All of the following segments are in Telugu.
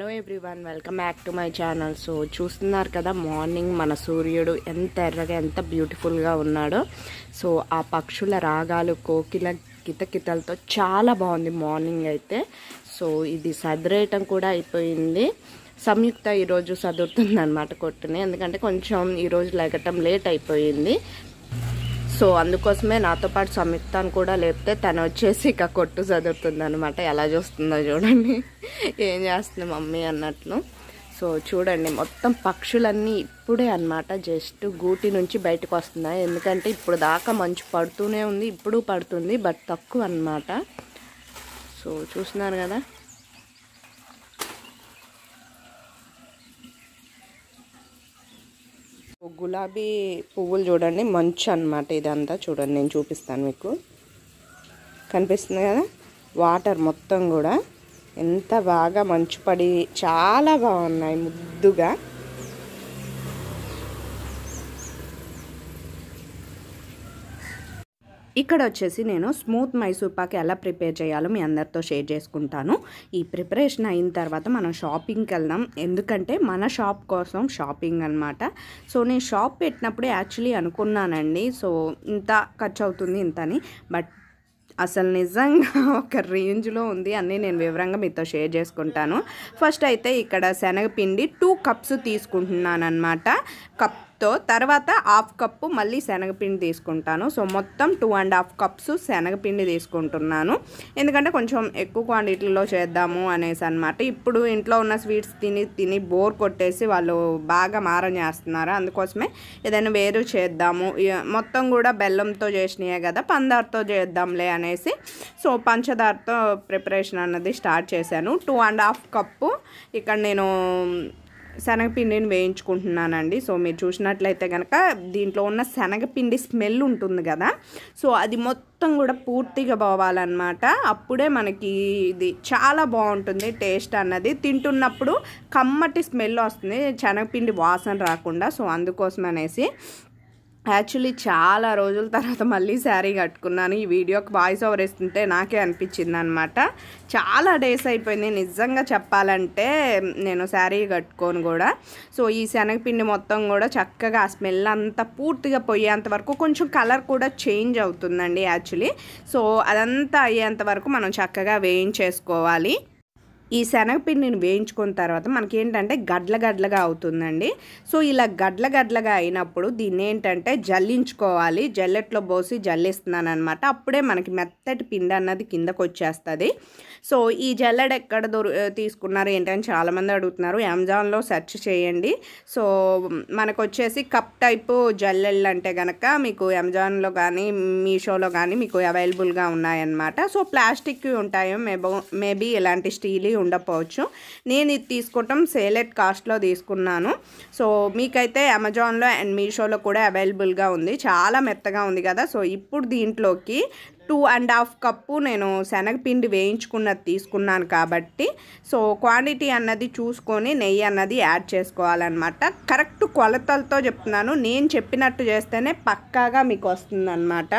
Hello everyone welcome back to my channel so చూస్తున్నారు కదా మార్నింగ్ మన సూర్యుడు ఎంత ఎర్రగా ఎంత బ్యూటిఫుల్గా ఉన్నాడో సో ఆ పక్షుల రాగాలు కోకిల కితకితలతో చాలా బాగుంది మార్నింగ్ అయితే సో ఇది సదిరేయటం కూడా అయిపోయింది సంయుక్త ఈరోజు చదువుతుంది అనమాట కొట్టుని ఎందుకంటే కొంచెం ఈరోజు లెగటం లేట్ అయిపోయింది సో అందుకోసమే నాతో పాటు సంయుక్తాన్ని కూడా లేపితే తను వచ్చేసి ఇక కొట్టు చదువుతుంది అనమాట ఎలా చూస్తుందో చూడండి ఏం చేస్తుంది మమ్మీ అన్నట్లు సో చూడండి మొత్తం పక్షులన్నీ ఇప్పుడే అన్నమాట జస్ట్ గూటి నుంచి బయటకు వస్తున్నాయి ఎందుకంటే ఇప్పుడు దాకా మంచు పడుతూనే ఉంది ఇప్పుడు పడుతుంది బట్ తక్కువ అన్నమాట సో చూస్తున్నారు కదా గులాబీ పువ్వులు చూడండి మంచు అనమాట ఇదంతా చూడండి నేను చూపిస్తాను మీకు కనిపిస్తుంది కదా వాటర్ మొత్తం కూడా ఎంత బాగా మంచు పడి చాలా బాగున్నాయి ముద్దుగా ఇక్కడ వచ్చేసి నేను స్మూత్ మైసూర్ పాక్ ఎలా ప్రిపేర్ చేయాలో మీ అందరితో షేర్ చేసుకుంటాను ఈ ప్రిపరేషన్ అయిన తర్వాత మనం షాపింగ్కి వెళ్దాం ఎందుకంటే మన షాప్ కోసం షాపింగ్ అనమాట సో నేను షాప్ పెట్టినప్పుడు యాక్చువల్లీ అనుకున్నానండి సో ఇంత ఖర్చు అవుతుంది ఇంత అని బట్ అసలు నిజంగా ఒక రేంజ్లో ఉంది అన్నీ నేను వివరంగా మీతో షేర్ చేసుకుంటాను ఫస్ట్ అయితే ఇక్కడ శనగపిండి టూ కప్స్ తీసుకుంటున్నాను అనమాట కప్తో తర్వాత హాఫ్ కప్పు మళ్ళీ శనగపిండి తీసుకుంటాను సో మొత్తం టూ అండ్ హాఫ్ కప్స్ శనగపిండి తీసుకుంటున్నాను ఎందుకంటే కొంచెం ఎక్కువ క్వాంటిటీలో చేద్దాము అనేసి అనమాట ఇప్పుడు ఇంట్లో ఉన్న స్వీట్స్ తిని తిని బోర్ కొట్టేసి వాళ్ళు బాగా మారం చేస్తున్నారు అందుకోసమే ఏదైనా వేరు చేద్దాము ఇ- మొత్తం కూడా బెల్లంతో చేసినాయే కదా పందార్తో చేద్దాంలే అనేసి సో పంచదారతో ప్రిపరేషన్ అన్నది స్టార్ట్ చేశాను టూ అండ్ హాఫ్ కప్పు ఇక్కడ నేను శనగపిండిని వేయించుకుంటున్నానండి సో మీరు చూసినట్లయితే కనుక దీంట్లో ఉన్న శనగపిండి స్మెల్ ఉంటుంది కదా సో అది మొత్తం కూడా పూర్తిగా పోవాలన్నమాట అప్పుడే మనకి ఇది చాలా బాగుంటుంది టేస్ట్ అన్నది తింటున్నప్పుడు కమ్మటి స్మెల్ వస్తుంది శనగపిండి వాసన రాకుండా సో అందుకోసం అనేసి యాక్చువల్లీ చాలా రోజుల తర్వాత మళ్ళీ శారీ కట్టుకున్నాను ఈ వీడియోకి వాయిస్ ఓవర్ ఇస్తుంటే నాకే అనిపించింది అనమాట చాలా డేస్ అయిపోయింది నిజంగా చెప్పాలంటే నేను శారీ కట్టుకోను కూడా సో ఈ శనగపిండి మొత్తం కూడా చక్కగా ఆ స్మెల్ అంతా పూర్తిగా పోయేంత వరకు కొంచెం కలర్ కూడా చేంజ్ అవుతుందండి యాక్చువల్లీ సో అదంతా అయ్యేంత వరకు మనం చక్కగా వేయించేసుకోవాలి ఈ శనగపిండిని వేయించుకున్న తర్వాత మనకి ఏంటంటే గడ్ల గడ్లగా అవుతుందండి సో ఇలా గడ్ల గడ్లగా అయినప్పుడు దీన్ని ఏంటంటే జల్లించుకోవాలి జల్లెట్లో పోసి జల్లిస్తున్నాను అనమాట అప్పుడే మనకి మెత్తటి పిండి అన్నది కిందకు వచ్చేస్తుంది సో ఈ జల్లెడ ఎక్కడ దొరు తీసుకున్నారు ఏంటని చాలామంది అడుగుతున్నారు అమెజాన్లో సెర్చ్ చేయండి సో మనకు వచ్చేసి కప్ టైపు జల్లెళ్ళు అంటే కనుక మీకు అమెజాన్లో కానీ మీషోలో కానీ మీకు అవైలబుల్గా ఉన్నాయన్నమాట సో ప్లాస్టిక్ ఉంటాయో మేబో మేబీ ఇలాంటి స్టీల్ ఉండకపోవచ్చు నేను ఇది తీసుకోవటం సేలెట్ కాస్ట్లో తీసుకున్నాను సో మీకైతే అమెజాన్లో అండ్ మీషోలో కూడా అవైలబుల్గా ఉంది చాలా మెత్తగా ఉంది కదా సో ఇప్పుడు దీంట్లోకి టూ అండ్ హాఫ్ కప్పు నేను శనగపిండి వేయించుకున్నది తీసుకున్నాను కాబట్టి సో క్వాంటిటీ అన్నది చూసుకొని నెయ్యి అన్నది యాడ్ చేసుకోవాలన్నమాట కరెక్ట్ కొలతలతో చెప్తున్నాను నేను చెప్పినట్టు చేస్తేనే పక్కాగా మీకు వస్తుందన్నమాట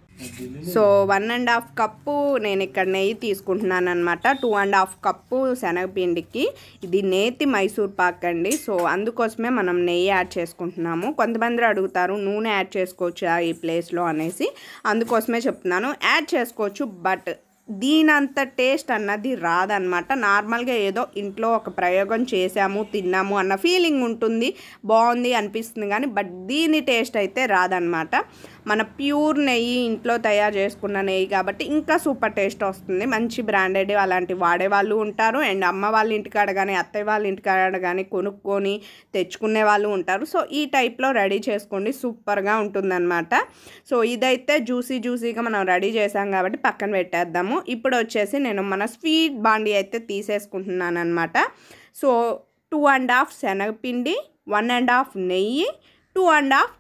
so one and half cup నేను ఇక్కడ నెయ్యి తీసుకుంటున్నాను అనమాట టూ అండ్ హాఫ్ కప్పు శనగపిండికి ఇది నేతి మైసూర్ పాక్ అండి సో అందుకోసమే మనం నెయ్యి యాడ్ చేసుకుంటున్నాము కొంతమంది అడుగుతారు నూనె యాడ్ చేసుకోవచ్చా ఈ ప్లేస్లో అనేసి అందుకోసమే చెప్తున్నాను యాడ్ చేసుకోవచ్చు బట్ దీనంత టేస్ట్ అన్నది రాదనమాట నార్మల్గా ఏదో ఇంట్లో ఒక ప్రయోగం చేసాము తిన్నాము అన్న ఫీలింగ్ ఉంటుంది బాగుంది అనిపిస్తుంది కానీ బట్ దీని టేస్ట్ అయితే రాదనమాట మన ప్యూర్ నెయ్యి ఇంట్లో తయారు చేసుకున్న నెయ్యి కాబట్టి ఇంకా సూపర్ టేస్ట్ వస్తుంది మంచి బ్రాండెడ్ అలాంటి వాడే వాళ్ళు ఉంటారు అండ్ అమ్మ వాళ్ళ ఇంటికాడ కానీ అత్తయ్య వాళ్ళ ఇంటికాడ కానీ కొనుక్కొని తెచ్చుకునే వాళ్ళు ఉంటారు సో ఈ టైప్లో రెడీ చేసుకోండి సూపర్గా ఉంటుందన్నమాట సో ఇదైతే జ్యూసీ జ్యూసీగా మనం రెడీ చేసాం కాబట్టి పక్కన పెట్టేద్దాము ఇప్పుడు వచ్చేసి నేను మన స్వీట్ బాండీ అయితే తీసేసుకుంటున్నాను అనమాట సో టూ అండ్ హాఫ్ శనగపిండి వన్ అండ్ హాఫ్ నెయ్యి టూ అండ్ హాఫ్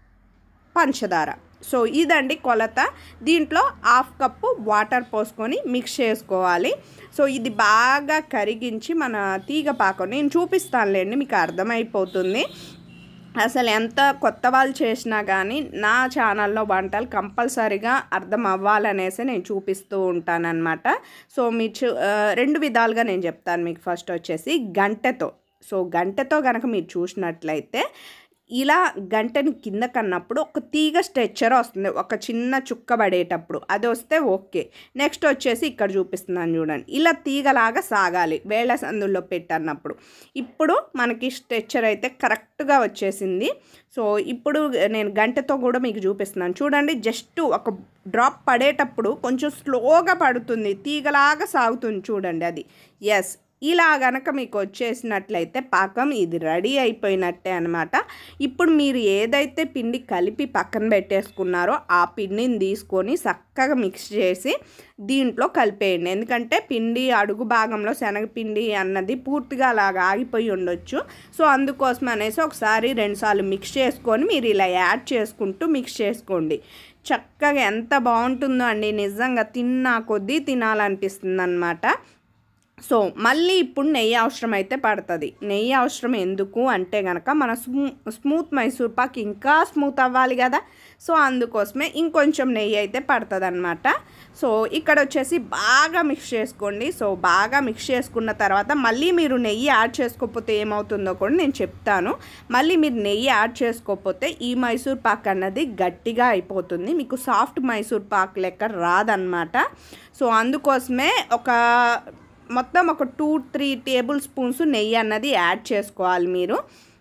పంచదార సో ఇదండి కొలత దీంట్లో హాఫ్ కప్పు వాటర్ పోసుకొని మిక్స్ చేసుకోవాలి సో ఇది బాగా కరిగించి మన తీగ పాకం నేను చూపిస్తానులేండి మీకు అర్థమైపోతుంది అసలు ఎంత కొత్త వాళ్ళు చేసినా కానీ నా ఛానల్లో వంటలు కంపల్సరీగా అర్థం అవ్వాలనేసి నేను చూపిస్తూ ఉంటానన్నమాట సో మీ చు- ఆ, రెండు విధాలుగా నేను చెప్తాను మీకు ఫస్ట్ వచ్చేసి గంటెతో సో గంటెతో కనుక మీరు చూసినట్లయితే ఇలా గంటని కింద కన్నప్పుడు ఒక తీగ స్ట్రెచ్చర్ వస్తుంది ఒక చిన్న చుక్క పడేటప్పుడు అది వస్తే ఓకే నెక్స్ట్ వచ్చేసి ఇక్కడ చూపిస్తున్నాను చూడండి ఇలా తీగలాగా సాగాలి వేళ సందుల్లో పెట్టన్నప్పుడు ఇప్పుడు మనకి స్ట్రెచ్చర్ అయితే కరెక్ట్గా వచ్చేసింది సో ఇప్పుడు నేను గంటతో కూడా మీకు చూపిస్తున్నాను చూడండి జస్ట్ ఒక డ్రాప్ పడేటప్పుడు కొంచెం స్లోగా పడుతుంది తీగలాగా సాగుతుంది చూడండి అది ఎస్ ఇలా గనక మీకు వచ్చేసినట్లయితే పాకం ఇది రెడీ అయిపోయినట్టే అనమాట ఇప్పుడు మీరు ఏదైతే పిండి కలిపి పక్కన పెట్టేసుకున్నారో ఆ పిండిని తీసుకొని చక్కగా మిక్స్ చేసి దీంట్లో కలిపేయండి ఎందుకంటే పిండి అడుగు భాగంలో శనగపిండి అన్నది పూర్తిగా అలాగా ఆగిపోయి ఉండొచ్చు సో అందుకోసం అనేసి ఒకసారి రెండుసార్లు మిక్స్ చేసుకొని మీరు ఇలా యాడ్ చేసుకుంటూ మిక్స్ చేసుకోండి చక్కగా ఎంత బాగుంటుందో అండి నిజంగా తిన్నా కొద్దీ తినాలనిపిస్తుంది అనమాట సో మళ్ళీ ఇప్పుడు నెయ్యి అవసరం అయితే పడుతుంది నెయ్యి అవసరం ఎందుకు అంటే కనుక మన స్మూ స్మూత్ మైసూర్ పాక్ ఇంకా స్మూత్ అవ్వాలి కదా సో అందుకోసమే ఇంకొంచెం నెయ్యి అయితే పడుతుంది అనమాట సో ఇక్కడ వచ్చేసి బాగా మిక్స్ చేసుకోండి సో బాగా మిక్స్ చేసుకున్న తర్వాత మళ్ళీ మీరు నెయ్యి యాడ్ చేసుకోకపోతే ఏమవుతుందో కూడా నేను చెప్తాను మళ్ళీ మీరు నెయ్యి యాడ్ చేసుకోకపోతే ఈ మైసూర్ పాక్ అన్నది గట్టిగా అయిపోతుంది మీకు సాఫ్ట్ మైసూర్ పాక్ లెక్క రాదనమాట సో అందుకోసమే ఒక మొత్తం ఒక టూ త్రీ టేబుల్ స్పూన్స్ నెయ్యి అన్నది యాడ్ చేసుకోవాలి మీరు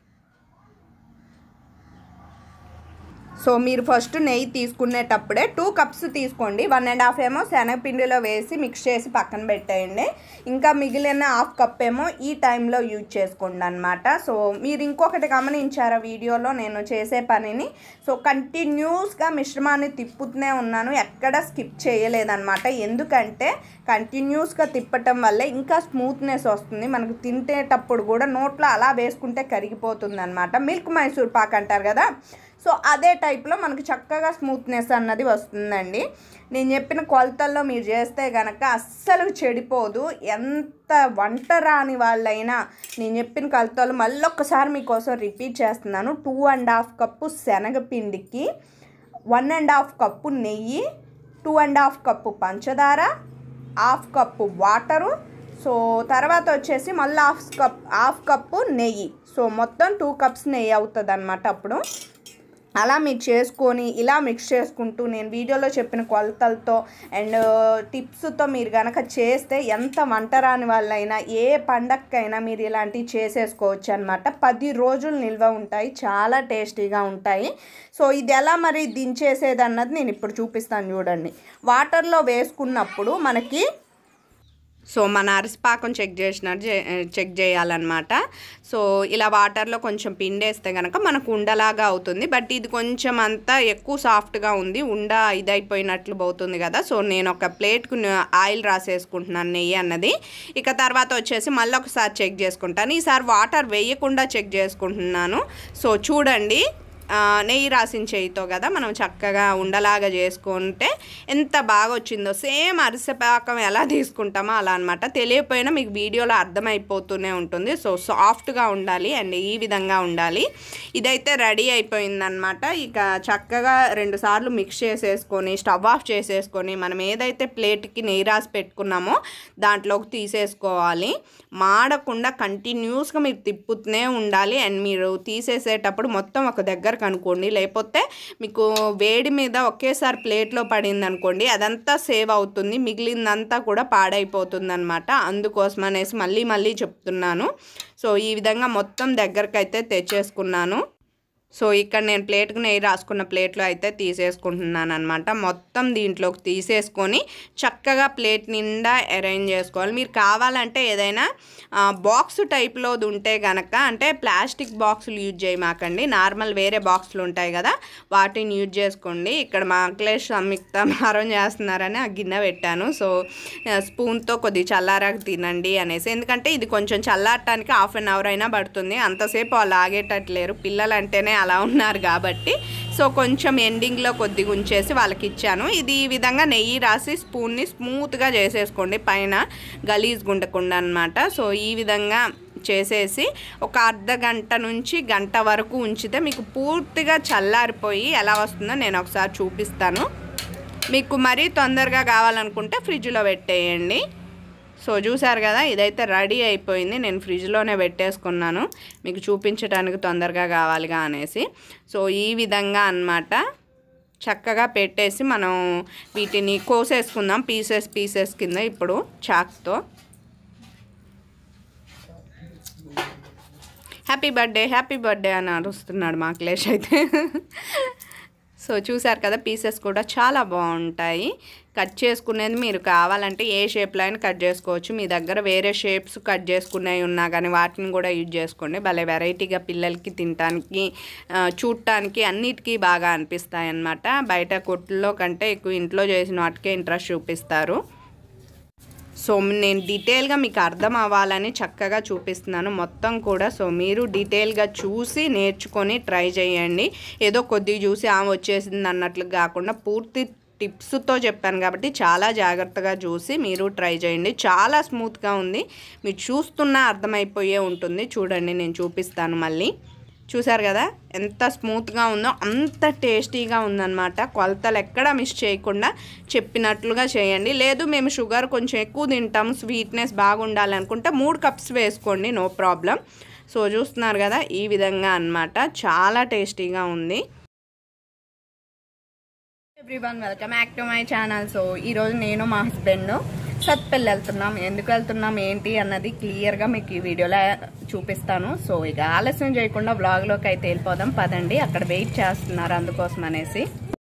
సో మీరు ఫస్ట్ నెయ్యి తీసుకునేటప్పుడే టూ కప్స్ తీసుకోండి వన్ అండ్ హాఫ్ ఏమో శనగపిండిలో వేసి మిక్స్ చేసి పక్కన పెట్టేయండి ఇంకా మిగిలిన హాఫ్ కప్ ఏమో ఈ టైంలో యూజ్ చేసుకోండి అనమాట సో మీరు ఇంకొకటి గమనించారా వీడియోలో నేను చేసే పనిని సో కంటిన్యూస్గా మిశ్రమాన్ని తిప్పుతూనే ఉన్నాను ఎక్కడ స్కిప్ చేయలేదన్నమాట ఎందుకంటే కంటిన్యూస్గా తిప్పటం వల్లే ఇంకా స్మూత్నెస్ వస్తుంది మనకు తింటేటప్పుడు కూడా నోట్లో అలా వేసుకుంటే కరిగిపోతుంది అనమాట మిల్క్ మైసూర్ పాక్ అంటారు కదా సో అదే టైప్లో మనకు చక్కగా స్మూత్నెస్ అన్నది వస్తుందండి నేను చెప్పిన కొలతల్లో మీరు చేస్తే కనుక అస్సలు చెడిపోదు ఎంత వంట రాని వాళ్ళైనా నేను చెప్పిన కొలతలు మళ్ళీ ఒక్కసారి మీకోసం రిపీట్ చేస్తున్నాను టూ అండ్ హాఫ్ కప్పు శనగపిండికి వన్ అండ్ హాఫ్ కప్పు నెయ్యి టూ అండ్ హాఫ్ కప్పు పంచదార హాఫ్ కప్పు వాటరు సో తర్వాత వచ్చేసి మళ్ళీ హాఫ్ కప్ హాఫ్ కప్పు నెయ్యి సో మొత్తం టూ కప్స్ నెయ్యి అవుతుంది అనమాట అప్పుడు అలా మీరు చేసుకొని ఇలా మిక్స్ చేసుకుంటూ నేను వీడియోలో చెప్పిన కొలతలతో అండ్ టిప్స్తో మీరు కనుక చేస్తే ఎంత వంట రాని వాళ్ళైనా ఏ పండక్కైనా మీరు ఇలాంటివి చేసేసుకోవచ్చు అనమాట పది రోజులు నిల్వ ఉంటాయి చాలా టేస్టీగా ఉంటాయి సో ఇది ఎలా మరి దించేసేది అన్నది నేను ఇప్పుడు చూపిస్తాను చూడండి వాటర్లో వేసుకున్నప్పుడు మనకి సో మన అరిసిపాకం చెక్ చేసినట్టు చే- చెక్ చేయాలన్నమాట సో ఇలా వాటర్లో కొంచెం పిండేస్తే కనుక మనకు ఉండలాగా అవుతుంది బట్ ఇది కొంచెం అంతా ఎక్కువ సాఫ్ట్గా ఉంది ఉండ ఇదైపోయినట్లు పోతుంది కదా సో నేను ఒక ప్లేట్కు ఆయిల్ రాసేసుకుంటున్నాను నెయ్యి అన్నది ఇక తర్వాత వచ్చేసి మళ్ళీ ఒకసారి చెక్ చేసుకుంటాను ఈసారి వాటర్ వేయకుండా చెక్ చేసుకుంటున్నాను సో చూడండి ఆ, నెయ్యి రాసిన చేయితో కదా మనం చక్కగా ఉండలాగా చేసుకుంటే ఎంత బాగా వచ్చిందో సేమ్ అరిసెపాకం ఎలా తీసుకుంటామో అలా అనమాట తెలియకపోయినా మీకు వీడియోలో అర్థమైపోతూనే ఉంటుంది సో సాఫ్ట్గా ఉండాలి అండ్ ఈ విధంగా ఉండాలి ఇదైతే రెడీ అయిపోయిందనమాట ఇక చక్కగా రెండు సార్లు మిక్స్ చేసేసుకొని స్టవ్ ఆఫ్ చేసేసుకొని మనం ఏదైతే ప్లేట్కి నెయ్యి రాసి పెట్టుకున్నామో దాంట్లోకి తీసేసుకోవాలి మాడకుండా కంటిన్యూస్గా మీరు తిప్పుతూనే ఉండాలి అండ్ మీరు తీసేసేటప్పుడు మొత్తం ఒక దగ్గరకు అనుకోండి లేకపోతే మీకు వేడి మీద ఒకేసారి ప్లేట్లో పడింది అనుకోండి అదంతా సేవ్ అవుతుంది మిగిలిందంతా కూడా పాడైపోతుంది అనమాట అందుకోసం అనేసి మళ్ళీ మళ్ళీ చెప్తున్నాను సో ఈ విధంగా మొత్తం దగ్గరకు అయితే తెచ్చేసుకున్నాను సో ఇక్కడ నేను ప్లేట్కి నెయ్యి రాసుకున్న ప్లేట్లో అయితే తీసేసుకుంటున్నాను అనమాట మొత్తం దీంట్లోకి తీసేసుకొని చక్కగా ప్లేట్ నిండా అరేంజ్ చేసుకోవాలి మీరు కావాలంటే ఏదైనా ఆ, బాక్స్ టైప్లోది ఉంటే కనుక అంటే ప్లాస్టిక్ బాక్సులు యూజ్ చేయమాకండి నార్మల్ వేరే బాక్సులు ఉంటాయి కదా వాటిని యూజ్ చేసుకోండి ఇక్కడ మా అఖిలేష్ సంయుక్త మారం చేస్తున్నారని ఆ గిన్నె పెట్టాను సో ఆ, స్పూన్తో కొద్ది చల్లారాక తినండి అనేసి ఎందుకంటే ఇది కొంచెం చల్లారటానికి హాఫ్ అన్ అవర్ అయినా పడుతుంది అంతసేపు వాళ్ళు ఆగేటట్లేరు పిల్లలు అంటేనే అలా ఉన్నారు కాబట్టి సో కొంచెం ఎండింగ్లో కొద్దిగా ఉంచేసి వాళ్ళకి ఇచ్చాను ఇది ఈ విధంగా నెయ్యి రాసి స్పూన్ని స్మూత్గా చేసేసుకోండి పైన గలీజ్ గుండకుండా అనమాట సో ఈ విధంగా చేసేసి ఒక అర్ధ గంట నుంచి గంట వరకు ఉంచితే మీకు పూర్తిగా చల్లారిపోయి ఎలా వస్తుందో నేను ఒకసారి చూపిస్తాను మీకు మరీ తొందరగా కావాలనుకుంటే ఫ్రిడ్జ్లో పెట్టేయండి సో చూసారు కదా ఇదైతే రెడీ అయిపోయింది నేను ఫ్రిడ్జ్లోనే పెట్టేసుకున్నాను మీకు చూపించడానికి తొందరగా కావాలిగా అనేసి సో ఈ విధంగా అన్నమాట చక్కగా పెట్టేసి మనం వీటిని కోసేసుకుందాం పీసెస్ పీసెస్ కింద ఇప్పుడు చాక్తో హ్యాపీ బర్త్డే హ్యాపీ బర్త్డే అని అరుస్తున్నాడు మా అఖిలేష్ అయితే సో చూసారు కదా పీసెస్ కూడా చాలా బాగుంటాయి కట్ చేసుకునేది మీరు కావాలంటే ఏ షేప్లో అయినా కట్ చేసుకోవచ్చు మీ దగ్గర వేరే షేప్స్ కట్ చేసుకునేవి ఉన్నా కానీ వాటిని కూడా యూజ్ చేసుకోండి భలే వెరైటీగా పిల్లలకి తినటానికి ఆ, చూడటానికి అన్నిటికీ బాగా అనిపిస్తాయి అన్నమాట బయట కొట్టుల్లో కంటే ఎక్కువ ఇంట్లో చేసిన వాటికే ఇంట్రెస్ట్ చూపిస్తారు సో నేను డీటెయిల్గా మీకు అర్థం అవ్వాలని చక్కగా చూపిస్తున్నాను మొత్తం కూడా సో మీరు డీటెయిల్గా చూసి నేర్చుకొని ట్రై చేయండి ఏదో కొద్దిగా చూసి ఆమె వచ్చేసింది అన్నట్లు కాకుండా పూర్తి టిప్స్తో చెప్పాను కాబట్టి చాలా జాగ్రత్తగా చూసి మీరు ట్రై చేయండి చాలా స్మూత్గా ఉంది మీరు చూస్తున్నా అర్థమైపోయే ఉంటుంది చూడండి నేను చూపిస్తాను మళ్ళీ చూసారు కదా ఎంత స్మూత్గా ఉందో అంత టేస్టీగా ఉందన్నమాట కొలతలు ఎక్కడ మిస్ చేయకుండా చెప్పినట్లుగా చేయండి లేదు మేము షుగర్ కొంచెం ఎక్కువ తింటాం స్వీట్నెస్ బాగుండాలనుకుంటే మూడు కప్స్ వేసుకోండి నో ప్రాబ్లం సో చూస్తున్నారు కదా ఈ విధంగా అన్నమాట చాలా టేస్టీగా ఉంది everyone welcome back to my channel so ఈరోజు నేను మా హస్బెండ్ సత్పల్లి వెళ్తున్నాం ఎందుకు వెళ్తున్నాం ఏంటి అన్నది క్లియర్గా మీకు ఈ వీడియోలో చూపిస్తాను సో ఇక ఆలస్యం చేయకుండా వ్లాగ్లోకి అయితే వెళ్ళిపోదాం పదండి అక్కడ వెయిట్ చేస్తున్నారు అందుకోసం అనేసి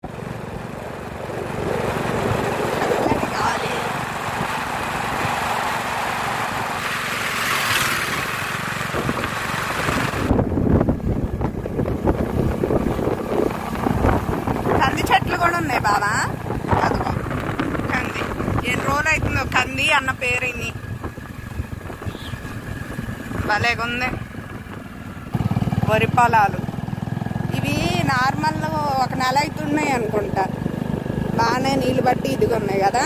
కంది చెట్లు కూడా ఉన్నాయి బాబా అదిగో కంది ఎన్ని రోజులు అవుతుందో కంది అన్న పేరు ఇన్ని భలేగుంది వరి పొలాలు ఇవి నార్మల్ ఒక నెల అవుతున్నాయి అనుకుంటా బాగానే నీళ్ళు బట్టి ఇదిగా ఉన్నాయి కదా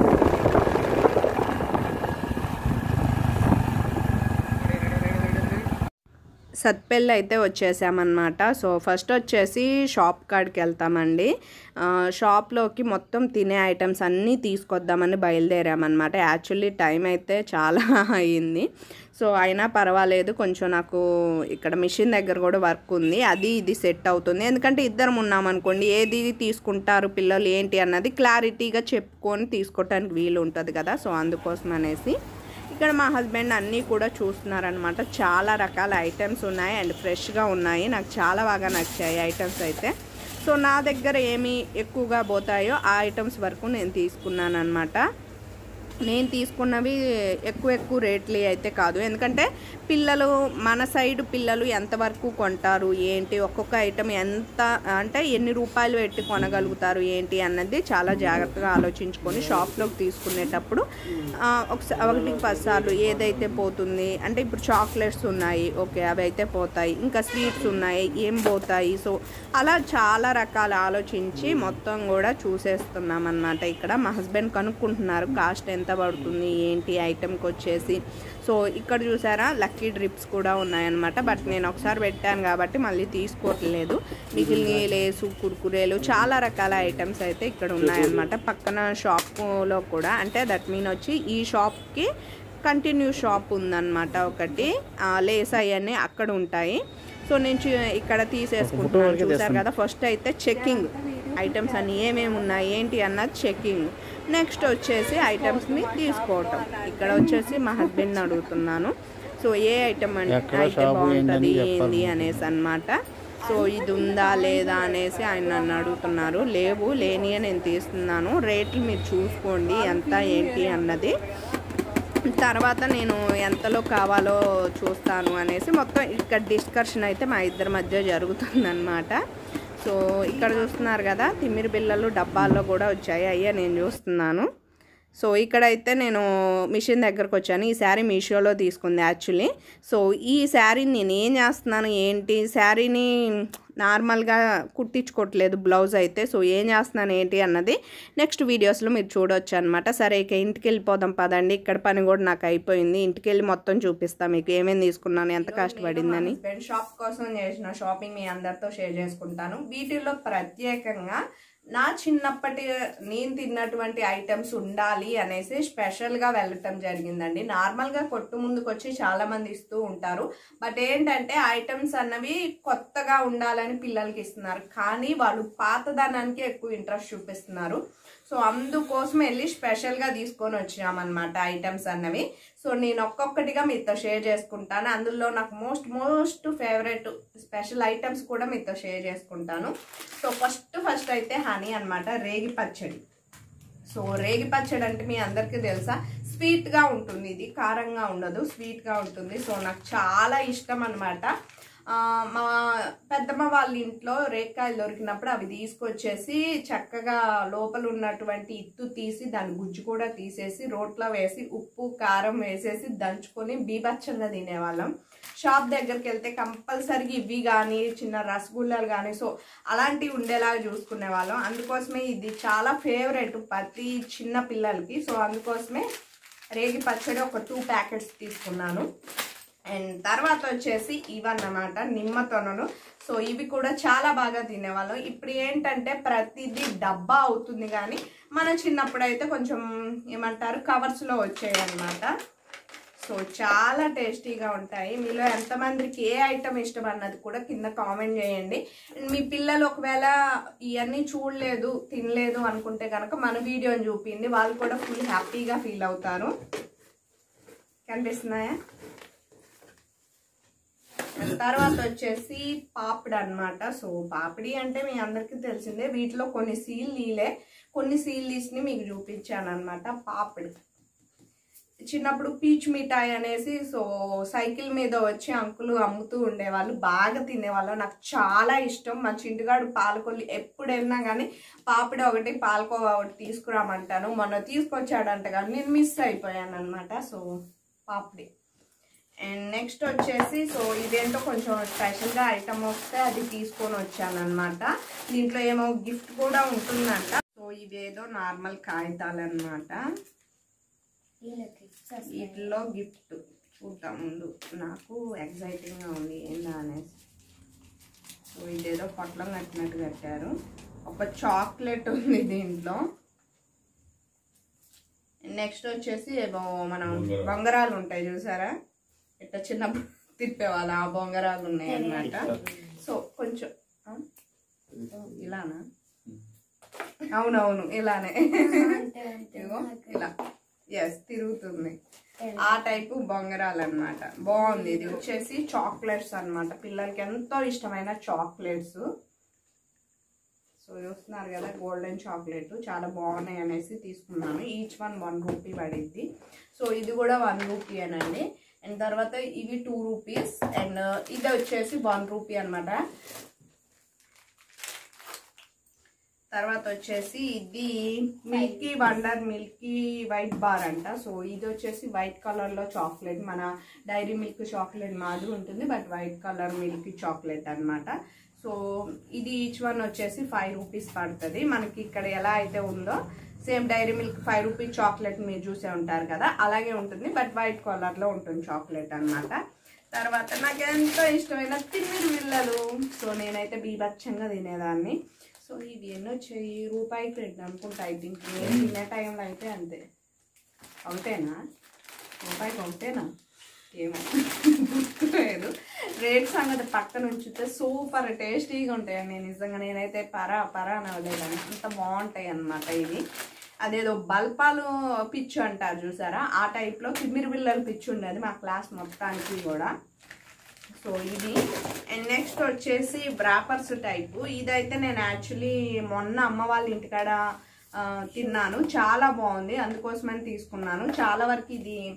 సత్పెల్లి అయితే వచ్చేసామన్నమాట సో ఫస్ట్ వచ్చేసి షాప్ కాడికి వెళ్తామండి ఆ, షాప్లోకి మొత్తం తినే ఐటమ్స్ అన్నీ తీసుకొద్దామని బయలుదేరామన్నమాట యాక్చువల్లీ టైం అయితే చాలా అయ్యింది సో అయినా పర్వాలేదు కొంచెం నాకు ఇక్కడ మిషన్ దగ్గర కూడా వర్క్ ఉంది అది ఇది సెట్ అవుతుంది ఎందుకంటే ఇద్దరం ఉన్నామనుకోండి ఏది తీసుకుంటారు పిల్లలు ఏంటి అన్నది క్లారిటీగా చెప్పుకొని తీసుకోవటానికి వీలు ఉంటుంది కదా సో అందుకోసం అనేసి ఇక్కడ మా హస్బెండ్ అన్నీ కూడా చూస్తున్నారనమాట చాలా రకాల ఐటమ్స్ ఉన్నాయి అండ్ ఫ్రెష్గా ఉన్నాయి నాకు చాలా బాగా నచ్చాయి ఐటమ్స్ అయితే సో నా దగ్గర ఏమి ఎక్కువగా పోతాయో ఆ ఐటమ్స్ వరకు నేను తీసుకున్నాను అనమాట నేను తీసుకున్నవి ఎక్కువ ఎక్కువ రేట్లు అయితే కాదు ఎందుకంటే పిల్లలు మన సైడ్ పిల్లలు ఎంతవరకు కొంటారు ఏంటి ఒక్కొక్క ఐటమ్ ఎంత అంటే ఎన్ని రూపాయలు పెట్టి కొనగలుగుతారు ఏంటి అన్నది చాలా జాగ్రత్తగా ఆలోచించుకొని షాప్లోకి తీసుకునేటప్పుడు ఆ, ఒకసారి ఒకటికి పది సార్లు ఏదైతే పోతుంది అంటే ఇప్పుడు చాక్లెట్స్ ఉన్నాయి ఓకే అవి అయితే పోతాయి ఇంకా స్వీట్స్ ఉన్నాయి ఏం పోతాయి సో అలా చాలా రకాలు ఆలోచించి మొత్తం కూడా చూసేస్తున్నాం అనమాట ఇక్కడ మా హస్బెండ్ కనుక్కుంటున్నారు కాస్ట్ ఎంత పడుతుంది ఏంటి ఐటెంకి వచ్చేసి సో ఇక్కడ చూసారా లక్కీ డ్రిప్స్ కూడా ఉన్నాయన్నమాట బట్ నేను ఒకసారి పెట్టాను కాబట్టి మళ్ళీ తీసుకోవట్లేదు మిగిలిన లేసు కుర్కురేలు చాలా రకాల ఐటమ్స్ అయితే ఇక్కడ ఉన్నాయన్నమాట పక్కన షాప్లో కూడా అంటే దట్ మీన్ వచ్చి ఈ షాప్కి కంటిన్యూ షాప్ ఉందన్నమాట ఒకటి ఆ, లేస్ అవన్నీ అక్కడ ఉంటాయి సో నేను చూ- ఇక్కడ తీసేసుకుంటున్నాను చూసారు కదా ఫస్ట్ అయితే చెక్కింగ్ ఐటమ్స్ అన్ని ఏమేమి ఉన్నాయి ఏంటి అన్నది చెక్కింగ్ నెక్స్ట్ వచ్చేసి ఐటమ్స్ని తీసుకోవటం ఇక్కడ వచ్చేసి మా హస్బెండ్ని అడుగుతున్నాను సో ఏ ఐటమ్ అంటే ఎక్కడ అయితే షాపు బాగుంటుంది ఏంటని ఏంది అనేసి అన్నమాట సో ఇది ఉందా లేదా అనేసి ఆయన నన్ను అడుగుతున్నారు లేవు లేని నేను తీస్తున్నాను రేట్లు మీరు చూసుకోండి ఎంత ఏంటి అన్నది తర్వాత నేను ఎంతలో కావాలో చూస్తాను అనేసి మొత్తం ఇక్కడ డిస్కషన్ అయితే మా ఇద్దరి మధ్య జరుగుతుందన్నమాట సో ఇక్కడ చూస్తున్నారు కదా తిమ్మిరి బిళ్ళలు డబ్బాల్లో కూడా వచ్చాయి అయ్యా నేను చూస్తున్నాను సో ఇక్కడైతే నేను మిషన్ దగ్గరకు వచ్చాను ఈ శారీ మీషోలో తీసుకుంది యాక్చువల్లీ సో ఈ శారీని నేను ఏం చేస్తున్నాను ఏంటి శారీని నార్మల్గా కుట్టించుకోవట్లేదు బ్లౌజ్ అయితే సో ఏం చేస్తున్నాను ఏంటి అన్నది నెక్స్ట్ వీడియోస్లో మీరు చూడొచ్చు అనమాట సరే ఇక ఇంటికి వెళ్ళిపోదాం పదండి ఇక్కడ పని కూడా నాకు అయిపోయింది ఇంటికి వెళ్ళి మొత్తం చూపిస్తాను మీకు ఏమేమి తీసుకున్నాను ఎంత కష్టపడిందని హస్బెండ్ షాప్ కోసం చేసిన షాపింగ్ మీ అందరితో షేర్ చేసుకుంటాను వీటిల్లో ప్రత్యేకంగా నా చిన్నప్పటి నేను తిన్నటువంటి ఐటమ్స్ ఉండాలి అనేసి స్పెషల్గా వెళ్ళటం జరిగిందండి నార్మల్గా కొట్టు ముందుకు వచ్చి చాలా మంది ఇస్తూ ఉంటారు బట్ ఏంటంటే ఐటమ్స్ అన్నవి కొత్తగా ఉండాలని పిల్లలకి ఇస్తున్నారు కానీ వాళ్ళు పాతదనానికి ఎక్కువ ఇంట్రెస్ట్ చూపిస్తున్నారు సో అందుకోసం వెళ్ళి స్పెషల్గా తీసుకొని వచ్చినామన్నమాట ఐటమ్స్ అన్నవి సో నేను ఒక్కొక్కటిగా మీతో షేర్ చేసుకుంటాను అందులో నాకు most most favourite special items కూడా మీతో షేర్ చేసుకుంటాను సో ఫస్ట్ ఫస్ట్ అయితే హనీ అన్నమాట రేగి పచ్చడి సో రేగి పచ్చడి అంటే మీ అందరికీ తెలుసా స్వీట్గా ఉంటుంది ఇది కారంగా ఉండదు స్వీట్గా ఉంటుంది సో నాకు చాలా ఇష్టం అనమాట మా పెద్దమ్మ వాళ్ళ ఇంట్లో రేక్కాయలు దొరికినప్పుడు అవి తీసుకొచ్చేసి చక్కగా లోపల ఉన్నటువంటి ఇత్తు తీసి దాని గుజ్జు కూడా తీసేసి రోట్లో వేసి ఉప్పు కారం వేసేసి దంచుకొని బీభత్సంగా తినేవాళ్ళం షాప్ దగ్గరికి వెళ్తే కంపల్సరీగా ఇవి కానీ చిన్న రసగుల్లాలు కానీ సో అలాంటివి ఉండేలాగా చూసుకునే వాళ్ళం అందుకోసమే ఇది చాలా ఫేవరెట్ ప్రతి చిన్న పిల్లలకి సో అందుకోసమే రేగి పచ్చడి ఒక టూ ప్యాకెట్స్ తీసుకున్నాను అండ్ తర్వాత వచ్చేసి ఇవన్నమాట నిమ్మ తొనలు సో ఇవి కూడా చాలా బాగా తినేవాళ్ళం ఇప్పుడు ఏంటంటే ప్రతిదీ డబ్బా అవుతుంది కానీ మన చిన్నప్పుడు అయితే కొంచెం ఏమంటారు కవర్స్లో వచ్చాయి అనమాట సో చాలా టేస్టీగా ఉంటాయి మీలో ఎంతమందికి ఏ ఐటమ్ ఇష్టం అన్నది కూడా కింద కామెంట్ చేయండి మీ పిల్లలు ఒకవేళ ఇవన్నీ చూడలేదు తినలేదు అనుకుంటే కనుక మన వీడియోని చూపింది వాళ్ళు కూడా ఫుల్ హ్యాపీగా ఫీల్ అవుతారు కనిపిస్తున్నాయా తర్వాత వచ్చేసి పాపిడి అన్నమాట సో పాపిడి అంటే మీ అందరికీ తెలిసిందే వీటిలో కొన్ని సీల్ నీలే కొన్ని సీల్ తీసి మీకు చూపించాను అనమాట పాపిడి చిన్నప్పుడు పీచ్ మిఠాయి అనేసి సో సైకిల్ మీద వచ్చి అంకులు అమ్ముతూ ఉండేవాళ్ళు బాగా తినేవాళ్ళు నాకు చాలా ఇష్టం మా చింటిగాడు పాలకొల్లి ఎప్పుడు వెళ్ళినా కానీ పాపిడి ఒకటి పాలకోవా ఒకటి తీసుకురామంటాను మొన్న తీసుకొచ్చాడంట కానీ నేను మిస్ అయిపోయాను అనమాట సో పాపిడి అండ్ నెక్స్ట్ వచ్చేసి సో ఇదేంటో కొంచెం స్పెషల్గా ఐటమ్ వస్తే అది తీసుకొని వచ్చాను అనమాట దీంట్లో ఏమో గిఫ్ట్ కూడా ఉంటుందంట సో ఇవేదో నార్మల్ కాగితాలు అనమాట వీటిలో గిఫ్ట్ చూద్దాం ముందు నాకు ఎగ్జైటింగ్గా ఉంది ఏందా అనేసి సో ఇదేదో పొట్లం కట్టినట్టు కట్టారు ఒక చాక్లెట్ ఉంది దీంట్లో నెక్స్ట్ వచ్చేసి ఏమో మనం బొంగరాలు ఉంటాయి చూసారా ఇట్లా చిన్నప్పుడు తిప్పేవాళ్ళు ఆ బొంగరాలు ఉన్నాయి అన్నమాట సో కొంచెం ఆ? ఇలానా అవునవును ఇలానే ఇదిగో ఇలా ఎస్ తిరుగుతుంది ఆ టైపు బొంగరాలు అన్నమాట బాగుంది ఇది వచ్చేసి చాక్లెట్స్ అన్నమాట పిల్లలకి ఎంతో ఇష్టమైన చాక్లెట్స్ సో చూస్తున్నారు కదా గోల్డెన్ చాక్లెట్ చాలా బాగున్నాయి అనేసి తీసుకున్నాను ఈచ్ వన్ వన్ రూపీ పడిద్ది సో ఇది కూడా వన్ రూపీ అనండి అండ్ తర్వాత ఇవి టూ రూపీస్ అండ్ ఇది వచ్చేసి వన్ రూపీ అన్నమాట తర్వాత వచ్చేసి ఇది milky wonder milky white bar అంట సో ఇది వచ్చేసి వైట్ కలర్ లో చాక్లెట్ మన డైరీ మిల్క్ చాక్లెట్ మాదిరి ఉంటుంది but white colour milky chocolate అన్నమాట సో ఇది ఈచ్ వన్ వచ్చేసి ఫైవ్ రూపీస్ పడుతుంది మనకి ఇక్కడ ఎలా అయితే ఉందో same dairy milk five rupees chocolate మీరు చూసే ఉంటారు కదా అలాగే ఉంటుంది బట్ వైట్ కలర్ లో ఉంటుంది చాక్లెట్ అన్నమాట తర్వాత నాకు ఎంతో ఇష్టమైన తిమ్మిరి విల్లలు సో నేనైతే బీభత్సంగా తినేదాన్ని సో ఇవి ఎన్ని వచ్చాయి రూపాయికి రెండు అనుకుంటా ఐ థింక్ నేను తినే టైంలో అయితే అంతే ఒకటేనా రూపాయికి ఒకటేనా ఏమో గుర్తులేదు రేట్ సంగతి పక్కన ఉంచితే సూపర్ టేస్టీగా ఉంటాయి నేను నిజంగా నేనైతే పరా పరా అనలేదని అంత బాగుంటాయి అన్నమాట ఇవి అదేదో బల్పాలు పిచ్చు అంటారు చూసారా ఆ టైప్లో తిమ్మిరి బిల్లలు పిచ్చు ఉండేది మా క్లాస్ మొత్తానికి కూడా సో ఇది అండ్ నెక్స్ట్ వచ్చేసి బ్రాపర్స్ టైపు ఇదైతే నేను యాక్చువల్లీ మొన్న అమ్మ వాళ్ళ ఇంటికాడ ఆ, తిన్నాను చాలా బాగుంది అందుకోసమని తీసుకున్నాను చాలా వరకు ఇది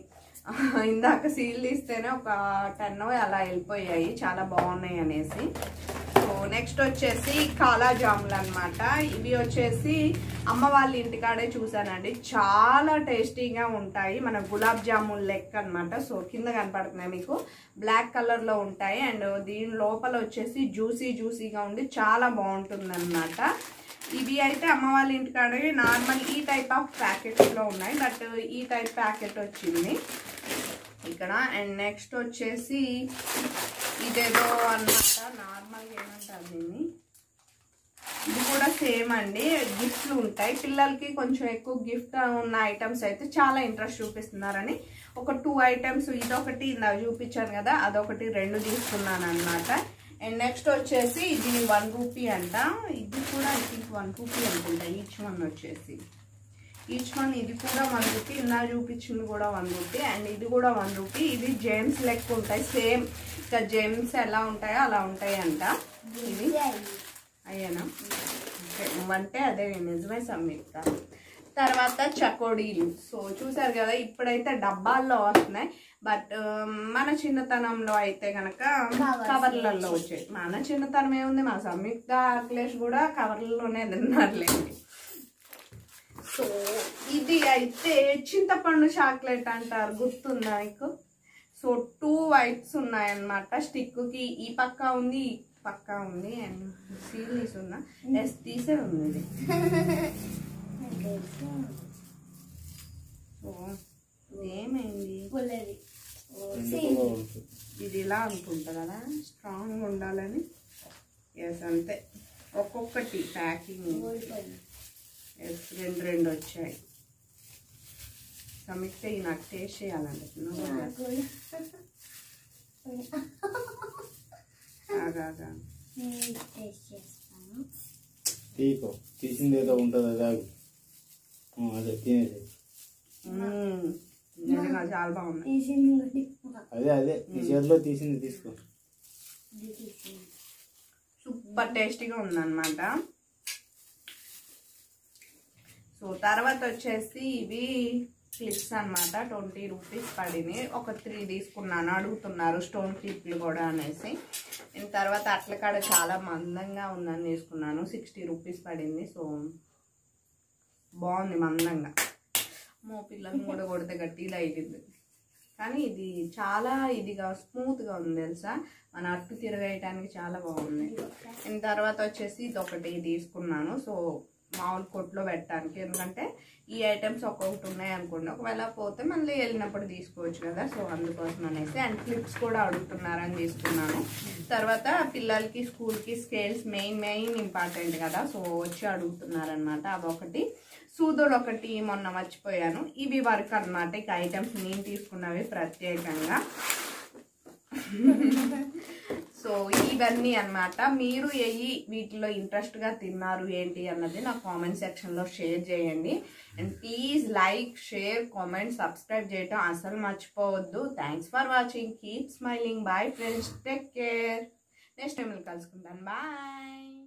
ఇందాక సీల్ తీస్తేనే ఒక టెన్ అలా వెళ్ళిపోయాయి చాలా బాగున్నాయి అనేసి సో నెక్స్ట్ వచ్చేసి కాలా జాములు అనమాట ఇవి వచ్చేసి అమ్మ వాళ్ళ ఇంటికాడే చూసానండి చాలా టేస్టీగా ఉంటాయి మన గులాబ్ జామున్ లెక్క అనమాట సో కింద కనపడుతున్నాయి మీకు బ్లాక్ కలర్లో ఉంటాయి అండ్ దీని లోపల వచ్చేసి జ్యూసీ జ్యూసీగా ఉండి చాలా బాగుంటుంది అనమాట ఇవి అయితే అమ్మ వాళ్ళ ఇంటికాడ నార్మల్ ఈ టైప్ ఆఫ్ ప్యాకెట్స్లో ఉన్నాయి బట్ ఈ టైప్ ప్యాకెట్ వచ్చింది ఇక్కడ అండ్ నెక్స్ట్ వచ్చేసి ఇదేదో అన్నమాట నార్మల్గా ఏమంటారు దీన్ని ఇది కూడా సేమ్ అండి గిఫ్ట్లు ఉంటాయి పిల్లలకి కొంచెం ఎక్కువ గిఫ్ట్ ఉన్న ఐటమ్స్ అయితే చాలా ఇంట్రెస్ట్ చూపిస్తున్నారని ఒక టూ ఐటమ్స్ ఇదొకటి ఇందాక చూపించాను కదా అదొకటి రెండు తీసుకున్నాను అనమాట అండ్ నెక్స్ట్ వచ్చేసి ఇది వన్ రూపీ అంట ఇది కూడా ఐ థింక్ వన్ రూపీ అనుకుంటా ఈచ్ వన్ వచ్చేసి ఈచ్ వన్ ఇది కూడా వన్ రూపీ ఇందా చూపించింది కూడా వన్ రూపీ అండ్ ఇది కూడా వన్ రూపీ ఇది జేమ్స్ లెక్క ఉంటాయి సేమ్ ఇంకా జేమ్స్ ఎలా ఉంటాయో అలా ఉంటాయి అంట ఇది అయ్యానా ఓకే, నువ్వంటే అదే నిజమే సంయుక్త తర్వాత చకోడీలు సో చూసారు కదా ఇప్పుడైతే డబ్బాల్లో వస్తున్నాయి బట్ మన చిన్నతనంలో అయితే కనుక కవర్లలో వచ్చాయి మన చిన్నతనం ఏముంది మా సంయుక్త అఖిలేష్ కూడా కవర్లలోనే తిన్నారులేండి సో ఇది అయితే చింతపండు చాక్లెట్ అంటారు గుర్తుందా మీకు సో టూ వైట్స్ ఉన్నాయన్నమాట స్టిక్కి ఈ పక్క ఉంది ఈ పక్క ఉంది అండ్ సీల్ తీసి ఉందా ఎస్ తీసే ఉంది ఇది సో ఏమైంది ఇది ఇలా అనుకుంటా కదా స్ట్రాంగ్ ఉండాలని ఎస్ అంతే ఒక్కొక్కటి ప్యాకింగ్ ఎస్ రెండు రెండు వచ్చాయి సమిక్తే ఈ నాకు టేస్ట్ చేయాలంటే ఆగాగా తీకో తీసింది ఏదో ఉంటుంది అది ఆగు ఆ, అదే తినేది మ్మ్. నిజంగా చాలా బాగుంది అదే అదే నీ చేతిలో తీసింది తీసుకో సూపర్ టేస్టీగా ఉందన్నమాట సో తర్వాత వచ్చేసి ఇవి క్లిప్స్ అన్నమాట ట్వంటీ రూపీస్ పడినాయి ఒక త్రీ తీసుకున్నాను అడుగుతున్నారు స్టోన్ క్లిప్లు కూడా అనేసి నేను తర్వాత అట్ల కాడ చాలా మందంగా ఉందని తీసుకున్నాను సిక్స్టీ రూపీస్ పడింది సో బాగుంది మందంగా మో పిల్లల్ని కూడా కొడితే గట్టిగా అయ్యింది కానీ ఇది చాలా ఇదిగా స్మూత్గా ఉంది తెలుసా మన అట్టు తిరగేయటానికి చాలా బాగుంది అండ్ తర్వాత వచ్చేసి ఇది ఒకటి తీసుకున్నాను సో మామూలు కొట్లో పెట్టడానికి ఎందుకంటే ఈ ఐటమ్స్ ఒక్కొక్కటి ఉన్నాయి అనుకోండి ఒకవేళ పోతే మళ్ళీ వెళ్ళినప్పుడు తీసుకోవచ్చు కదా సో అందుకోసం అనేసి అండ్ క్లిప్స్ కూడా అడుగుతున్నారని తీసుకున్నాను తర్వాత పిల్లలకి స్కూల్కి స్కేల్స్ మెయిన్ మెయిన్ ఇంపార్టెంట్ కదా సో వచ్చి అడుగుతున్నారనమాట అదొకటి సూదులు ఒకటి మొన్న మర్చిపోయాను ఇవి వర్క్ అన్నమాట ఇక ఐటమ్స్ నేను తీసుకున్నవి ప్రత్యేకంగా సో ఇవన్నీ అన్నమాట మీరు ఎయ్యి వీటిలో ఇంట్రెస్ట్గా తిన్నారు ఏంటి అన్నది నా కామెంట్ సెక్షన్లో షేర్ చేయండి and please like share comment subscribe చేయటం అసలు మర్చిపోవద్దు thanks for watching keep smiling bye friends take care next time కలుసుకుంటాను బాయ్